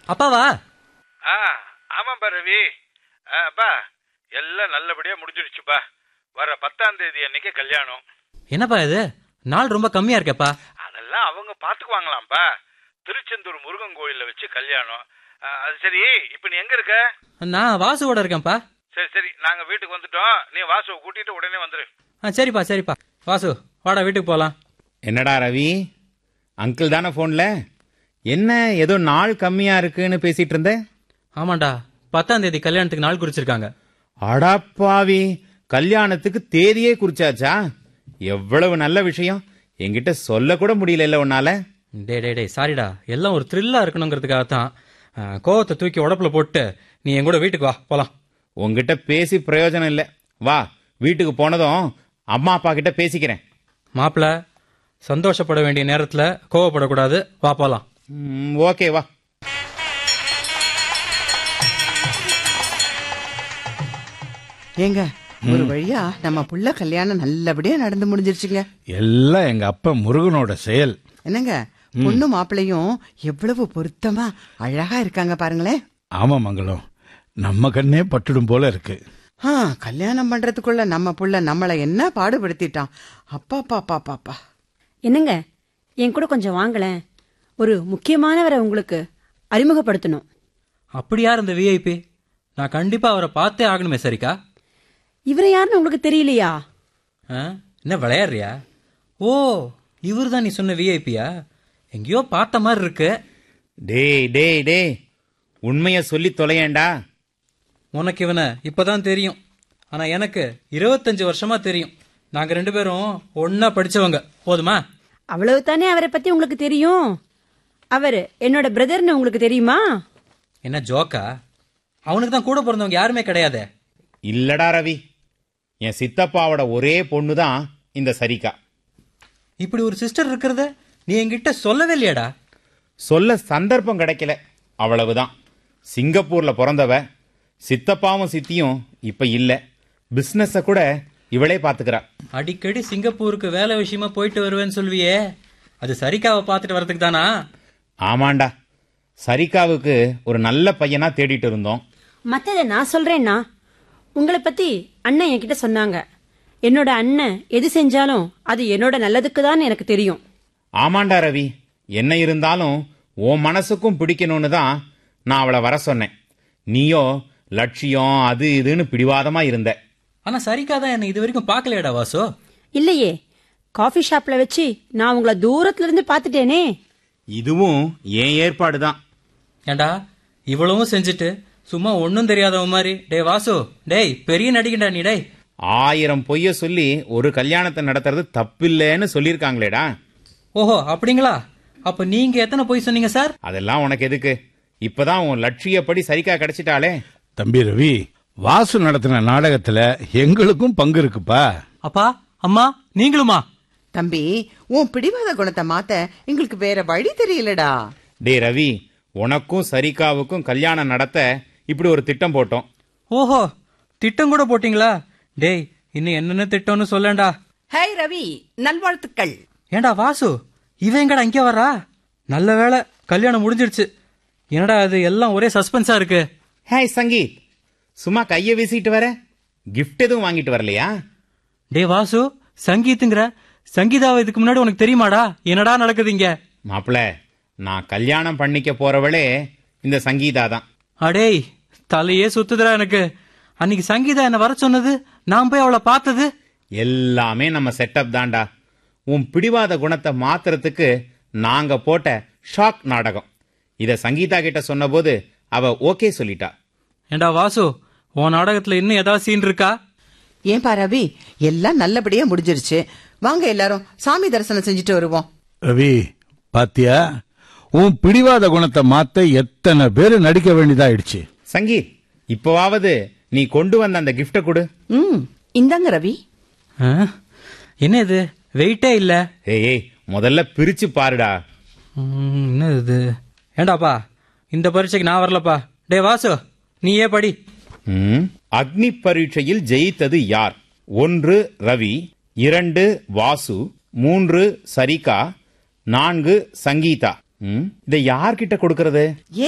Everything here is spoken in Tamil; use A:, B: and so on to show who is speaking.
A: அப்பாவா
B: ஆ ஆமாப்பா ரவி ஆ, அப்பா எல்லாம் நல்லபடியா முடிஞ்சிடுச்சுப்பா வர பத்தாம் தேதி அன்னைக்கு கல்யாணம்
A: என்னப்பா இது நாள் ரொம்ப கம்மியா இருக்கேப்பா
B: அதெல்லாம் அவங்க பாத்துக்குவாங்களாம்ப்பா திருச்செந்தூர் முருகன் கோயில்ல வச்சு கல்யாணம் ஆ, அது சரி இப்ப நீ எங்க இருக்க
A: நான் வாசுவோட இருக்கேன்ப்பா
B: சரி சரி நாங்க வீட்டுக்கு வந்துட்டோம் நீ வாசுவை கூட்டிட்டு உடனே வந்துரு
A: ஆ சரிப்பா சரிப்பா வாசு வாடா வீட்டுக்கு போலாம்
C: என்னடா ரவி அங்கிள் தானே ஃபோன்ல என்ன ஏதோ நாள் கம்மியா இருக்குன்னு பேசிட்டு இருந்த
A: ஆமாண்டா பத்தாம் தேதி கல்யாணத்துக்கு நாள் குறிச்சிருக்காங்க
C: அடாப்பாவி கல்யாணத்துக்கு தேதியே குறிச்சாச்சா எவ்வளவு நல்ல விஷயம் என்கிட்ட சொல்ல கூட முடியல உன்னால
A: டே டே டே சாரிடா எல்லாம் ஒரு த்ரில்லா இருக்கணுங்கிறதுக்காக தான் கோவத்தை தூக்கி உடப்புல போட்டு நீ என் கூட வீட்டுக்கு வா போலாம்
C: உன்கிட்ட பேசி பிரயோஜனம் இல்ல வா வீட்டுக்கு போனதும் அம்மா அப்பா கிட்ட பேசிக்கிறேன்
A: மாப்பிள சந்தோஷப்பட வேண்டிய நேரத்துல கோவப்படக்கூடாது வா போலாம்
C: ம், ஓகே வா
D: ஏங்க ஒரு வழியா நம்ம புள்ள கல்யாணம் நல்லபடியா நடந்து முடிஞ்சிருச்சுங்க
E: எல்லாம் எங்க அப்பா முருகனோட செயல்
D: என்னங்க பொண்ணு மாப்பிள்ளையும் எவ்வளவு பொருத்தமா அழகா இருக்காங்க பாருங்களேன்
E: ஆமா மங்களம் நம்ம கண்ணே பட்டுடும் போல இருக்கு
D: ஆ கல்யாணம் பண்றதுக்குள்ள நம்ம புள்ள நம்மள என்ன பாடுபடுத்திட்டான் அப்பா பாப்பா பாப்பா
F: என்னங்க என் கூட கொஞ்சம் வாங்களேன் ஒரு முக்கியமானவரை உங்களுக்கு அறிமுகப்படுத்தணும்
A: அப்படி யார் இந்த விஐபி நான் கண்டிப்பா அவரை பார்த்தே ஆகணுமே சரிக்கா
F: இவரை யாருன்னு உங்களுக்கு தெரியலையா
A: ஆ? என்ன விளையாடுறியா ஓ இவர் தான் நீ சொன்ன விஐபியா எங்கேயோ பார்த்த மாதிரி இருக்கு
C: டேய் டேய் டேய் உண்மைய சொல்லி தொலையேண்டா
A: உனக்கு இவனை இப்பதான் தெரியும் ஆனா எனக்கு இருபத்தஞ்சு வருஷமா தெரியும் நாங்க ரெண்டு பேரும் ஒன்னா படிச்சவங்க போதுமா
F: அவ்வளவு தானே அவரை பத்தி உங்களுக்கு தெரியும் அவர் என்னோட பிரதர்னு உங்களுக்கு தெரியுமா
A: என்ன ஜோக்கா அவனுக்கு தான் கூட பிறந்தவங்க யாருமே கிடையாதே
C: இல்லடா ரவி என் சித்தப்பாவோட ஒரே பொண்ணு தான் இந்த சரிகா
A: இப்படி ஒரு சிஸ்டர் இருக்கிறத நீ என்கிட்ட சொல்லவே இல்லையாடா
C: சொல்ல சந்தர்ப்பம் கிடைக்கல அவ்வளவுதான் சிங்கப்பூர்ல பிறந்தவ சித்தப்பாவும் சித்தியும் இப்ப இல்ல பிசினஸ கூட இவளே பாத்துக்கிறா
A: அடிக்கடி சிங்கப்பூருக்கு வேலை விஷயமா போயிட்டு வருவேன்னு சொல்வியே அது சரிக்காவை பார்த்துட்டு வரதுக்கு தானா
C: ஆமாண்டா சரிகாவுக்கு ஒரு நல்ல பையனா தேடிட்டு இருந்தோம்
F: மத்தத நான் சொல்றேன்னா உங்களை பத்தி அண்ணன் என்கிட்ட சொன்னாங்க என்னோட அண்ணன் எது செஞ்சாலும் அது என்னோட நல்லதுக்கு தான் எனக்கு தெரியும்
C: ஆமாண்டா ரவி என்ன இருந்தாலும் உன் மனசுக்கும் பிடிக்கணும்னு தான் நான் அவளை வர சொன்னேன் நீயோ லட்சியம் அது இதுன்னு பிடிவாதமா இருந்த
A: ஆனா சரிக்கா தான் என்னை இது வரைக்கும் பார்க்கலையாடா வாசு
F: இல்லையே காஃபி ஷாப்ல வச்சு நான் உங்களை தூரத்துல இருந்து பார்த்துட்டேனே
C: இதுவும் என் ஏற்பாடு தான்
A: ஏண்டா இவ்வளவும் செஞ்சுட்டு சும்மா ஒன்னும் தெரியாதவன் மாதிரி டேய் வாசு டேய் பெரிய நடிகண்டா நீ டேய்
C: ஆயிரம் பொய்ய சொல்லி ஒரு கல்யாணத்தை நடத்துறது தப்பில்லைன்னு சொல்லியிருக்காங்களேடா
A: ஓஹோ அப்படிங்களா அப்ப நீங்க எத்தனை போய் சொன்னீங்க சார்
C: அதெல்லாம் உனக்கு எதுக்கு இப்பதான் உன் லட்சியப்படி சரிக்கா கிடைச்சிட்டாளே
E: தம்பி ரவி வாசு நடத்தின நாடகத்துல எங்களுக்கும் பங்கு இருக்குப்பா
A: அப்பா அம்மா நீங்களுமா
D: தம்பி உன் பிடிவாத குணத்தை மாத்த எங்களுக்கு வேற வழி தெரியலடா
C: டே ரவி உனக்கும் சரிகாவுக்கும் கல்யாணம் நடத்த இப்படி ஒரு திட்டம் போட்டோம்
A: ஓஹோ திட்டம் கூட போட்டீங்களா டேய் இன்னும் என்னென்ன திட்டம்னு சொல்லேன்டா
G: ஹாய் ரவி நல்வாழ்த்துக்கள்
A: ஏண்டா வாசு இவன் எங்கடா இங்க வர்றா நல்ல வேளை கல்யாணம் முடிஞ்சிடுச்சு என்னடா இது எல்லாம் ஒரே சஸ்பென்ஸா இருக்கு
C: ஹாய் சங்கீத் சும்மா கைய வீசிட்டு வர கிஃப்ட் எதுவும் வாங்கிட்டு வரலையா
A: டேய் வாசு சங்கீத்துங்கிற சங்கீதாவை இதுக்கு முன்னாடி உனக்கு தெரியுமாடா என்னடா நடக்குது இங்க
C: மாப்பிள நான் கல்யாணம் பண்ணிக்க போறவளே இந்த சங்கீதா தான்
A: அடேய் தலையே சுத்துதுடா எனக்கு அன்னைக்கு சங்கீதா என்ன வர சொன்னது நான் போய் அவளை பார்த்தது
C: எல்லாமே நம்ம செட்டப் தான்டா உன் பிடிவாத குணத்தை மாத்துறதுக்கு நாங்க போட்ட ஷாக் நாடகம் இத சங்கீதா கிட்ட சொன்னபோது அவ ஓகே சொல்லிட்டா
A: ஏண்டா வாசு உன் நாடகத்துல இன்னும் ஏதாவது சீன் இருக்கா
D: ஏன்பா ரவி எல்லாம் நல்லபடியா முடிஞ்சிருச்சு வாங்க எல்லாரும் சாமி தரிசனம் செஞ்சுட்டு வருவோம்
E: ரவி பாத்தியா உன் பிடிவாத குணத்தை மாத்த எத்தனை பேரு நடிக்க வேண்டியதாயிடுச்சு
C: சங்கீத் இப்பவாவது நீ கொண்டு வந்த அந்த கிஃப்ட கொடு
D: ம் இந்தாங்க ரவி
A: ஆ? என்ன இது வெயிட்டே இல்ல
C: ஏய் ஏய் முதல்ல பிரிச்சு பாருடா
A: ம், என்ன இது ஏண்டாப்பா இந்த பரீட்சைக்கு நான் வரலப்பா டேய் வாசு நீயே படி
C: ம். அக்னி பரீட்சையில் ஜெயித்தது யார் ஒன்று ரவி இரண்டு வாசு மூன்று சரிகா நான்கு சங்கீதா ம், இதை யார்கிட்ட கொடுக்கறது